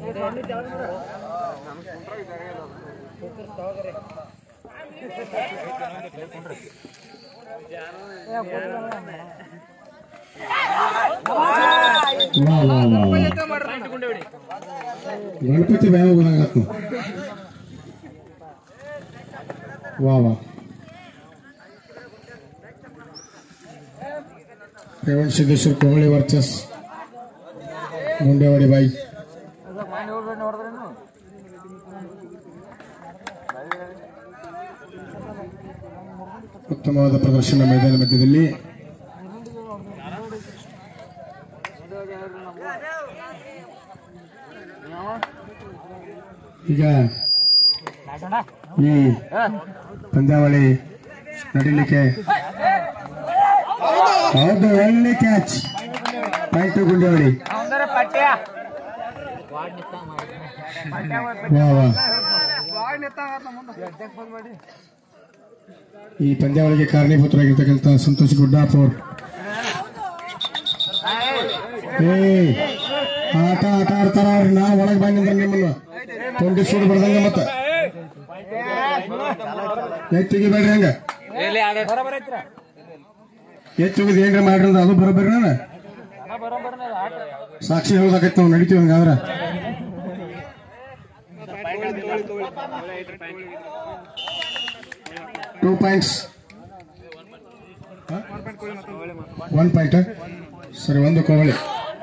ವಾ ವಾ ವಾ ಗಣಪತಿ ಬ್ಯಾಗ ಹೋದಂಗಾತು ವಾ ವಾ ರೇವಣ್ ಸಿದ್ದೇಶ್ವರ್ ಕೋಹಳಿ ವರ್ಚಸ್ ಗುಂಡೇವಾಡಿ ಬಾಯಿ ಉತ್ತಮವಾದ ಪ್ರದರ್ಶನ ಮೈದಾನ ಮಧ್ಯದಲ್ಲಿ ಈಗ ಈ ಪಂದ್ಯಾವಳಿ ನಡೀಲಿಕ್ಕೆ ಹೌದು ಒಳ್ಳೆ ಕ್ಯಾಚ್ ಪಾಯಿಂಟ್ ಗುಂಡೇವಾಡಿ ವಾ ವಾ ಈ ಪಂದ್ಯಾವಳಿಗೆ ಕಾರಣೀಭೂತರಾಗಿರ್ತಕ್ಕಂಥ ಸಂತೋಷ್ ಗುಡ್ಡಾಪುರ್ ಏ ಆಟ ಆಟ ಆಡ್ತಾರ ನಾ ಒಳಗೆ ಬಂದಿದ್ರೆ ನಿಮ್ಮನ್ನ ಕೊಂಡಿಸ್ಕೊಂಡು ಬರ್ದಂಗ ಮತ್ತ ಎತ್ತಿಗೆ ಬೇಡ್ರಿ ಹಂಗ ಎತ್ತಿಗೆ ಏನ್ರ ಮಾಡ್ರಿ ಅಂದ್ರೆ ಅದು ಬರೋಬ್ಬರಿ ನಾನು ಸಾಕ್ಷಿ ಹೇಳೋದಾಗೈತೆ ನಾವು ನಡಿತೀವಿ ಹಂಗಾದ್ರ ಟೂ ಪಾಯಿಂಟ್ಸ್ ಒನ್ ಪಾಯಿಂಟ್ ಸರಿ ಒಂದು ಕೋವಳಿ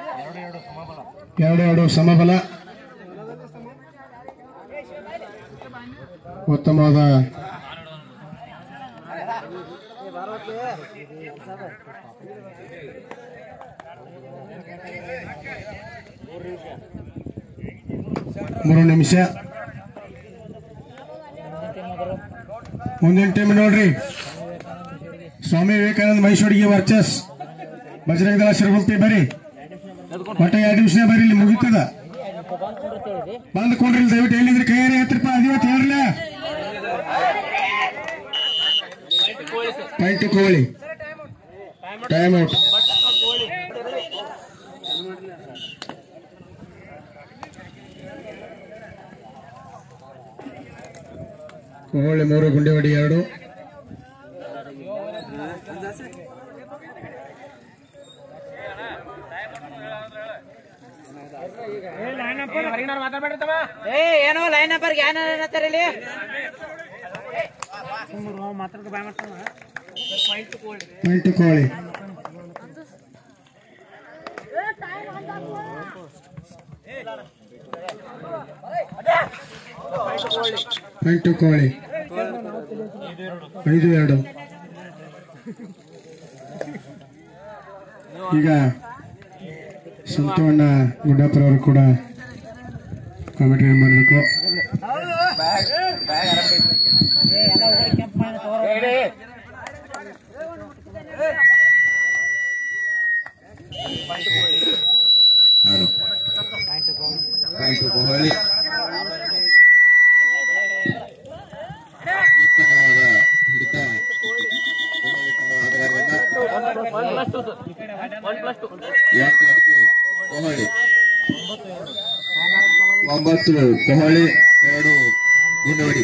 ಎರಡು ಎರಡು ಸಮಬಲ ಉತ್ತಮವಾದ ಮೂರು ನಿಮಿಷ ಮುಂದಿನ ಟೀಮ್ ನೋಡ್ರಿ ಸ್ವಾಮಿ ವಿವೇಕಾನಂದ ಮೈಸೂರಿಗೆ ವರ್ಚಸ್ ಬಜರಂಗ ದಳ ಶಿರಗುಂಪಿ ಬರೀ ಒಟ್ಟ ಎರಡು ನಿಮಿಷ ಬರೀ ಇಲ್ಲಿ ಮುಗಿತದ ಬಂದ್ಕೊಂಡ್ರಿ ಇಲ್ಲಿ ದಯವಿಟ್ಟು ಎಲ್ಲಿದ್ರಿ ಕೈಯಾರಿ ಹತ್ರಪ್ಪ ಅದಿವತ್ತು ಹೇಳ್ರಲ್ಲ point Kohli time out Kohli ಮೂರು ಗುಂಡೆವಡಿ ಎರಡು ಏ ಏನೋ ಲೈನ್ ನಂಬರ್ ಏನ ಏನತ್ತಾರ ಇಲ್ಲಿ ಪಾಯಿಂಟ್ ಕೋಳಿ ಪಾಯಿಂಟ್ ಕೋಳಿ ಐದು ಎರಡು ಈಗ ಸಂತೋಣ್ಣ ಗುಡ್ಡಾಪುರ ಅವರು ಕೂಡ ಕಾಮೆಂಟ್ರಿ ಮಾಡಬೇಕು ಪಾಯಿಂಟ್ ಕೊಹ್ಲಿ ಉತ್ತಮವಾದ ಹಿಡಿತ ಕೊಹ್ಲಿ ತಂಡದ ಆಟಗಾರರಿಂದ ಎಂಟು ಕೊಹ್ಲಿ ಒಂಬತ್ತು ಕೊಹ್ಲಿ ಎರಡು ಗುಂಡವಡಿ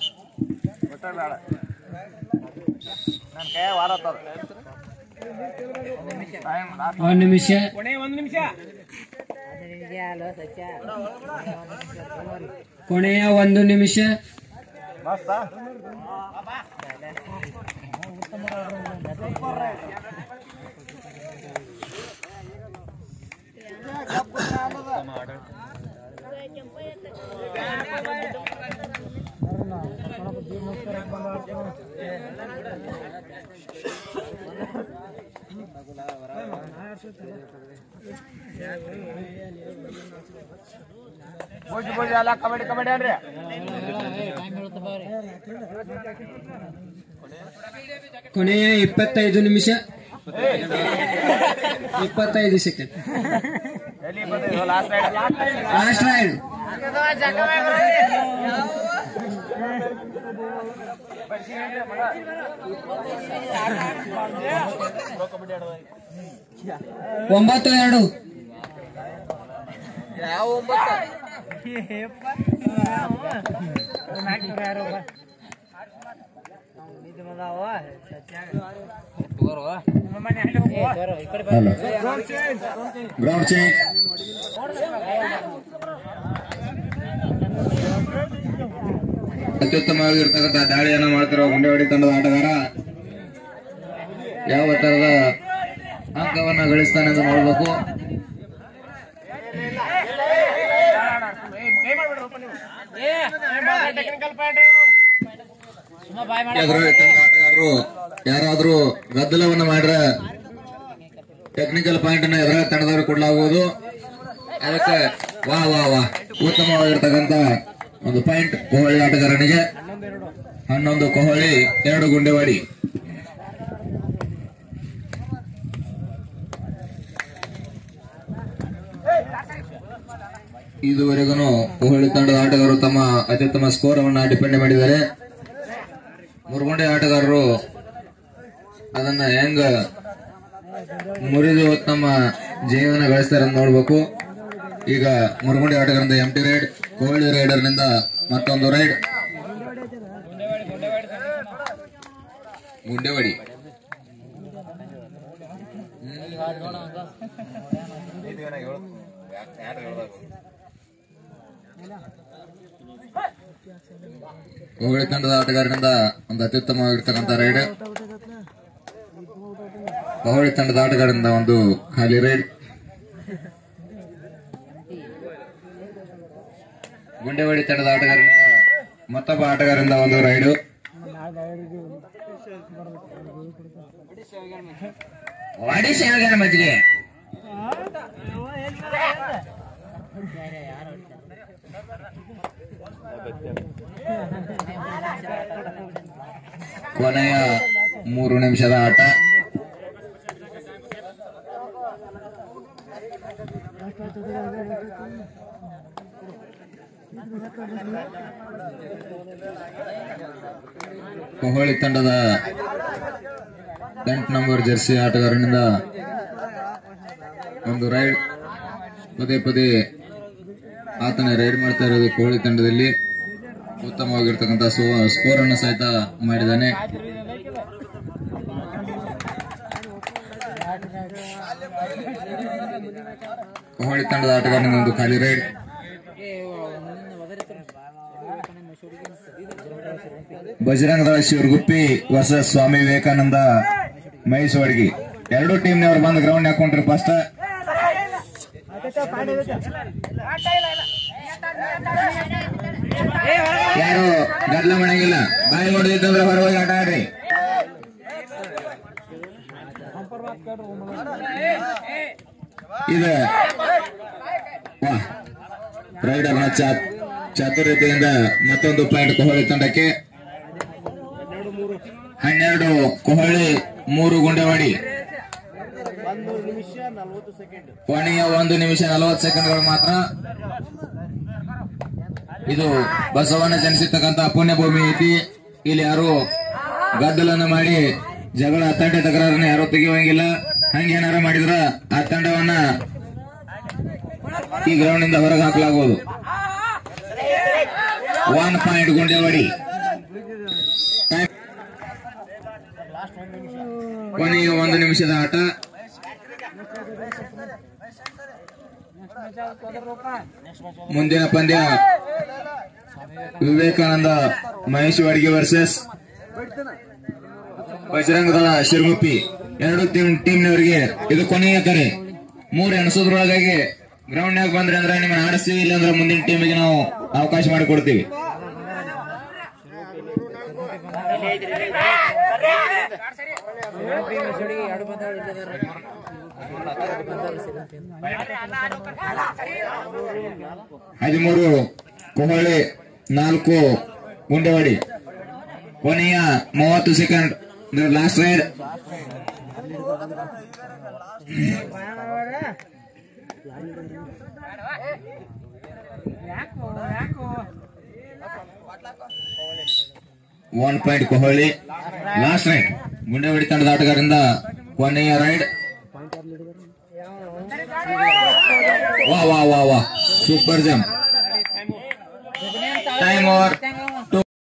ಒಂದ್ ನಿಮಿಷ ಕೊನೆಯ ಒಂದು ನಿಮಿಷ ಕಬಡ್ಡಿ ಕಬಡ್ಡಿ ಅನ್ರಿ ಕೊನೆಯ ಇಪ್ಪತ್ತೈದು ನಿಮಿಷ ಇಪ್ಪತ್ತೈದು ಸೆಕೆಂಡ್ ಎಲ್ಲಿ ಬಂದಿದ್ದು ಲಾಸ್ಟ್ ರೈಡ್ ಲಾಸ್ಟ್ ರೈಡ್ ಒಂಬತ್ತು ಎರಡು ಯಾವ ಒಂಬತ್ತು ಹಲೋ ಗ್ರೌಂಡ್ ಚೇಂಜ್ ಅತ್ಯುತ್ತಮವಾಗಿರ್ತಕ್ಕಂಥ ದಾಳಿಯನ್ನು ಮಾಡ್ತಿರುವ ಗುಂಡೆವಾಡಿ ತಂಡದ ಆಟಗಾರ ಯಾವ ತರದ ಅಂಕವನ್ನ ಗಳಿಸ್ತಾನೆ ಅಂತ ನೋಡಬೇಕು ಎದುರಾಳಿ ತಂಡದ ಆಟಗಾರರು ಯಾರಾದ್ರೂ ಗದ್ದಲವನ್ನ ಮಾಡ್ರ ಟೆಕ್ನಿಕಲ್ ಪಾಯಿಂಟ್ ಅನ್ನ ಎದುರಾಳಿ ತಂಡದವರು ಕೊಡಲಾಗುವುದು ಅದಕ್ಕೆ ವಾ ವಾ ವಾ ಉತ್ತಮವಾಗಿರ್ತಕ್ಕಂಥ ಒಂದು ಪಾಯಿಂಟ್ ಕೊಹಳಿ ಆಟಗಾರನಿಗೆ ಹನ್ನೊಂದು ಕೊಹಳಿ ಎರಡು ಗುಂಡೆವಾಡಿ ಇದುವರೆಗೂ ಕೊಹಳಿ ತಂಡದ ಆಟಗಾರರು ತಮ್ಮ ಅತ್ಯುತ್ತಮ ಸ್ಕೋರ್ ಅನ್ನ ಡಿಪೆಂಡ್ ಮಾಡಿದ್ದಾರೆ ಮುರುಗುಂಡೆ ಆಟಗಾರರು ಅದನ್ನ ಹೆಂಗ ಮುರಿದು ತಮ್ಮ ಜೀವನ ಗಳಿಸ್ತಾರೆ ಅಂತ ನೋಡ್ಬೇಕು ಈಗ ಮುರುಗುಂಡೆ ಆಟಗಾರರಿಂದ empty raid Kohli raider ನಿಂದ ಮತ್ತೊಂದು ರೈಡ್ ಗುಂಡೆವಾಡಿ ಕೋಹಳಿ ತಂಡದ ಆಟಗಾರರಿಂದ ಒಂದು ಅತ್ಯುತ್ತಮವಾಗಿರ್ತಕ್ಕಂಥ ರೈಡ್ ಕೋಹಳಿ ತಂಡದ ಆಟಗಾರರಿಂದ ಒಂದು ಖಾಲಿ ರೈಡ್ ಗುಂಡೆವಾಡಿ ತಂಡದ ಆಟಗಾರರಿಂದ ಮತ್ತೊಬ್ಬ ಆಟಗಾರರಿಂದ ಒಂದು ರೈಡು ವಾಡಿ ಸೇವೆಗಾರ ಮಜ್ಜಿಗೆ ಕೊನೆಯ ಮೂರು ನಿಮಿಷದ ಆಟ ಕೊಹಳಿ ತಂಡದ ಎಂಟು ನಂಬರ್ ಜೆರ್ಸಿ ಆಟಗಾರನಿಂದ ಒಂದು ರೈಡ್ ಪದೇ ಪದೇ ಆತನ ರೈಡ್ ಮಾಡ್ತಾ ಇರೋದು ಕೊಹಳಿ ತಂಡದಲ್ಲಿ ಉತ್ತಮವಾಗಿರ್ತಕ್ಕಂಥ ಸ್ಕೋರ್ ಅನ್ನು ಸಹಿತ ಮಾಡಿದ್ದಾನೆ ಕೊಹಳಿ ತಂಡದ ಆಟಗಾರನಿಂದ ಒಂದು ಖಾಲಿ ರೈಡ್ ಬಜರಂಗ ದಳ ಶಿವರ್ಗುಪ್ಪಿ ವರ್ಸಸ್ ಸ್ವಾಮಿ ವಿವೇಕಾನಂದ ಮಹೇಶ್ ವಡ್ಗಿ ಎರಡು ಟೀಮ್ನವ್ರು ಬಂದು ಗ್ರೌಂಡ್ ಹಾಕೊಂಡ್ರಿ ಫಸ್ಟ್ ಯಾರು ಗದ್ಲ ಮಾಡಂಗಿಲ್ಲ ಬಾಯಿ ಹೊಡೆದಿತ್ತಂದ್ರೆ ಹೊರಗೆ ಆಟ ಆಡ್ರಿ ಇದು ವಾ ರೈಡರ್ನ ಚಾ ಚಾತುರ್ಯತೆಯಿಂದ ಮತ್ತೊಂದು ಪಾಯಿಂಟ್ ಕೊಹಳಿ ತಂಡಕ್ಕೆ ಹನ್ನೆರಡು ಕೊಹಳಿ ಮೂರು ಗುಂಡೆವಾಡಿ ಕೊನೆಯ ಒಂದು ನಿಮಿಷ ನಲವತ್ತು ಸೆಕೆಂಡ್ಗಳು ಮಾತ್ರ ಇದು ಬಸವಣ್ಣ ಜನಿಸಿರ್ತಕ್ಕಂಥ ಪುಣ್ಯಭೂಮಿ ಐತಿ ಇಲ್ಲಿ ಯಾರು ಗದ್ದಲನ್ನ ಮಾಡಿ ಜಗಳ ತಂಟೆ ತಕರಾರನ್ನ ಯಾರು ತೆಗೆಯುವಂಗಿಲ್ಲ ಹಂಗೇನಾರ ಮಾಡಿದ್ರ ಆ ತಂಡವನ್ನ ಈ ಗ್ರೌಂಡ್ ನಿಂದ ಹೊರಗೆ ಹಾಕಲಾಗುವುದು ಒನ್ ಪಾಯಿಂಟ್ ಗುಂಡೆವಾಡಿ ಕೊನೆಯ ಒಂದು ನಿಮಿಷದ ಆಟ ಮುಂದಿನ ಪಂದ್ಯ ವಿವೇಕಾನಂದ ಮಹೇಶ್ ವಾಡಿಗೆ ವರ್ಸಸ್ ಬಜರಂಗ ದಳ ಶಿರ್ಗುಪ್ಪಿ ಎರಡು ಟೀಮ್ ಟೀಮ್ನವರಿಗೆ ಇದು ಕೊನೆಯ ಕರೆ ಮೂರು ಎಣಸೋದ್ರೊಳಗಾಗಿ ಗ್ರೌಂಡ್ ನಾಗ ಬಂದ್ರೆ ಅಂದ್ರೆ ನಿಮ್ಮನ್ನ ಆಡಿಸ್ತೀವಿ ಇಲ್ಲ ಅಂದ್ರೆ ಮುಂದಿನ ಟೀಮಿಗೆ ನಾವು ಅವಕಾಶ ಮಾಡಿಕೊಡ್ತೀವಿ ಹದಿಮೂರು ಕೊಹಳಿ ನಾಲ್ಕು ಗುಂಡೆವಾಡಿ ಕೊನೆಯ ಮೂವತ್ತು second last raid one point Kohalli last raid Gundewadi ತಂಡದ ಆಟಗಾರರಿಂದ ಕೊನೆಯ ರೈಡ್ ವಾ ವಾ ವಾ ವಾ ಸೂಪರ್ ಜಂಪ್ ಟೈಮ್ ಓವರ್